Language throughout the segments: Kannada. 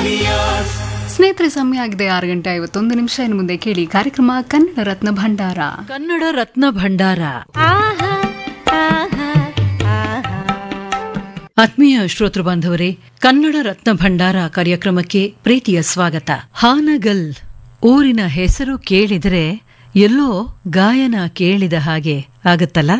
ಸ್ನೇಹಿತರೆ ಸಮಯ ಆಗಿದೆ ಆರು ಗಂಟೆ ಐವತ್ತೊಂದು ನಿಮಿಷ ಇನ್ನು ಮುಂದೆ ಕೇಳಿ ಕಾರ್ಯಕ್ರಮ ಕನ್ನಡ ರತ್ನ ಭಂಡಾರ ಕನ್ನಡ ರತ್ನ ಭಂಡಾರ ಆತ್ಮೀಯ ಶ್ರೋತೃ ಬಾಂಧವರೇ ಕನ್ನಡ ರತ್ನ ಭಂಡಾರ ಕಾರ್ಯಕ್ರಮಕ್ಕೆ ಪ್ರೀತಿಯ ಸ್ವಾಗತ ಹಾನಗಲ್ ಊರಿನ ಹೆಸರು ಕೇಳಿದರೆ ಎಲ್ಲೋ ಗಾಯನ ಕೇಳಿದ ಹಾಗೆ ಆಗತ್ತಲ್ಲ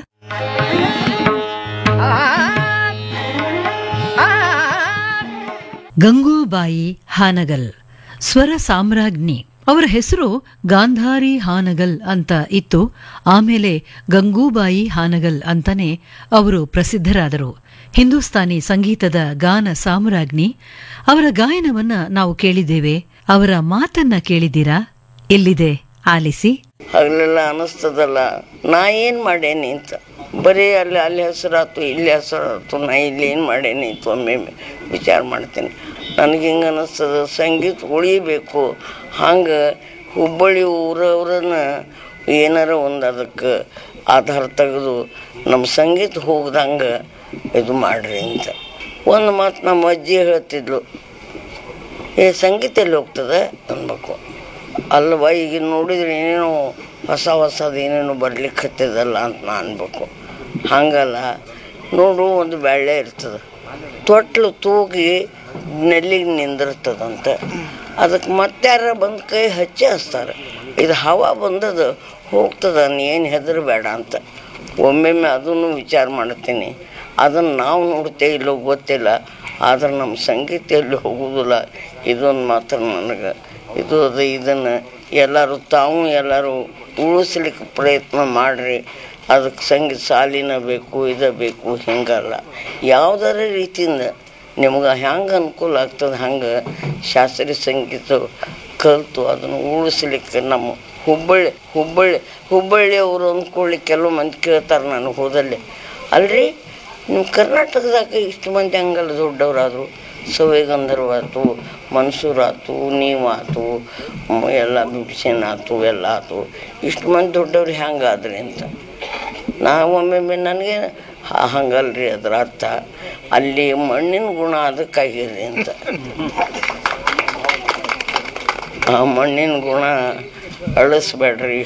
ಗಂಗೂಬಾಯಿ ಹಾನಗಲ್ ಸ್ವರ ಸಾಮ್ರಾಜ್ಞಿ ಅವರ ಹೆಸರು ಗಾಂಧಾರಿ ಹಾನಗಲ್ ಅಂತ ಇತ್ತು ಆಮೇಲೆ ಗಂಗೂಬಾಯಿ ಹಾನಗಲ್ ಅಂತಾನೆ ಅವರು ಪ್ರಸಿದ್ಧರಾದರು ಹಿಂದೂಸ್ತಾನಿ ಸಂಗೀತದ ಗಾನ ಸಾಮ್ರಾಜ್ಞಿ ಅವರ ಗಾಯನವನ್ನ ನಾವು ಕೇಳಿದ್ದೇವೆ ಅವರ ಮಾತನ್ನ ಕೇಳಿದ್ದೀರಾ ಎಲ್ಲಿದೆ ಆಲಿಸಿ ಹಗಲೆಲ್ಲ ಅನಿಸ್ತದಲ್ಲ ನಾ ಏನು ಮಾಡೇನಿ ಅಂತ ಬರೀ ಅಲ್ಲಿ ಅಲ್ಲಿ ಹೆಸರಾತು ಇಲ್ಲಿ ಹೆಸರಾತು ನಾ ಇಲ್ಲಿ ಏನು ಮಾಡೇನಿ ಅಂತ ಒಮ್ಮೆ ವಿಚಾರ ಮಾಡ್ತೀನಿ ನನಗೆ ಹಿಂಗೆ ಅನ್ನಿಸ್ತದ ಸಂಗೀತ ಉಳಿಬೇಕು ಹಂಗೆ ಹುಬ್ಬಳ್ಳಿ ಊರವ್ರನ್ನ ಏನಾರ ಒಂದು ಅದಕ್ಕೆ ಆಧಾರ ತೆಗೆದು ನಮ್ಮ ಸಂಗೀತ ಹೋಗ್ದಂಗೆ ಇದು ಮಾಡ್ರಿ ಅಂತ ಒಂದು ಮಾತು ನಮ್ಮ ಅಜ್ಜಿ ಹೇಳ್ತಿದ್ಲು ಏ ಸಂಗೀತ ಎಲ್ಲಿ ಹೋಗ್ತದೆ ಅನ್ಬೇಕು ಅಲ್ವ ಈಗ ನೋಡಿದ್ರೆ ಏನೇನೋ ಹೊಸ ಹೊಸದು ಏನೇನೋ ಬರ್ಲಿಕ್ಕೆ ಹತ್ತಿದಲ್ಲ ಅಂತ ನಾ ಅನ್ಬೇಕು ಹಂಗಲ್ಲ ನೋಡು ಒಂದು ಬೆಳ್ಳೆ ಇರ್ತದೆ ತೊಟ್ಲು ತೂಗಿ ನೆಲ್ಲಿಗೆ ನಿಂದಿರ್ತದಂತ ಅದಕ್ಕೆ ಮತ್ತಾರ ಬಂದು ಕೈ ಹಚ್ಚಿ ಹಚ್ತಾರೆ ಇದು ಹವಾ ಬಂದದು ಹೋಗ್ತದ ನೀ ಏನು ಹೆದರಬೇಡ ಅಂತ ಒಮ್ಮೆಮ್ಮೆ ಅದನ್ನು ವಿಚಾರ ಮಾಡ್ತೀನಿ ಅದನ್ನು ನಾವು ನೋಡ್ತೇವೆ ಇಲ್ಲೋ ಗೊತ್ತಿಲ್ಲ ಆದ್ರೆ ನಮ್ಮ ಸಂಗೀತ ಎಲ್ಲಿ ಹೋಗುವುದಿಲ್ಲ ಇದೊಂದು ಮಾತ್ರ ನನಗೆ ಇದು ಅದು ಇದನ್ನು ಎಲ್ಲರೂ ತಾವು ಎಲ್ಲರೂ ಉಳಿಸ್ಲಿಕ್ಕೆ ಪ್ರಯತ್ನ ಮಾಡಿರಿ ಅದಕ್ಕೆ ಸಂಗೀತ ಸಾಲಿನ ಬೇಕು ಇದು ಬೇಕು ಹಿಂಗಲ್ಲ ಯಾವುದರ ರೀತಿಯಿಂದ ನಿಮ್ಗೆ ಹೆಂಗೆ ಅನುಕೂಲ ಆಗ್ತದೆ ಹಂಗೆ ಶಾಸ್ತ್ರೀಯ ಸಂಗೀತ ಕಲಿತು ಅದನ್ನು ಉಳಿಸ್ಲಿಕ್ಕೆ ನಮ್ಮ ಹುಬ್ಬಳ್ಳಿ ಹುಬ್ಬಳ್ಳಿ ಹುಬ್ಬಳ್ಳಿಯವರು ಅಂದ್ಕೊಳ್ಳಿ ಕೆಲವು ಮಂದಿ ಕೇಳ್ತಾರೆ ನಾನು ಹೋದಲ್ಲಿ ಅಲ್ರಿ ನಿಮ್ಮ ಕರ್ನಾಟಕದಾಗ ಇಷ್ಟು ಮಂದಿ ಹಂಗಲ್ಲ ದೊಡ್ಡವರಾದರು ಸವೇ ಗಂಧರ್ವ ಆಯ್ತು ಮನ್ಸೂರ್ ಆಯ್ತು ನೀವಾತು ಮ- ಎಲ್ಲ ಬಿಪಿಸೇನ್ ಆಯ್ತು ಎಲ್ಲ ಆಯ್ತು ಇಷ್ಟು ಮಂದಿ ದೊಡ್ಡವ್ರು ಹೆಂಗಾದ್ರಿ ಅಂತ ನಾವು ಒಮ್ಮೊಮ್ಮೆ ನನಗೆ ಹ- ಹಂಗಲ್ರಿ ಅದ್ರ ಅರ್ಥ ಅಲ್ಲಿ ಮಣ್ಣಿನ ಗುಣ ಅದಕ್ಕಾಗಿದೆ ಅಂತ ಆ ಮಣ್ಣಿನ ಗುಣ ಅಳಿಸ್ಬೇಡ್ರಿ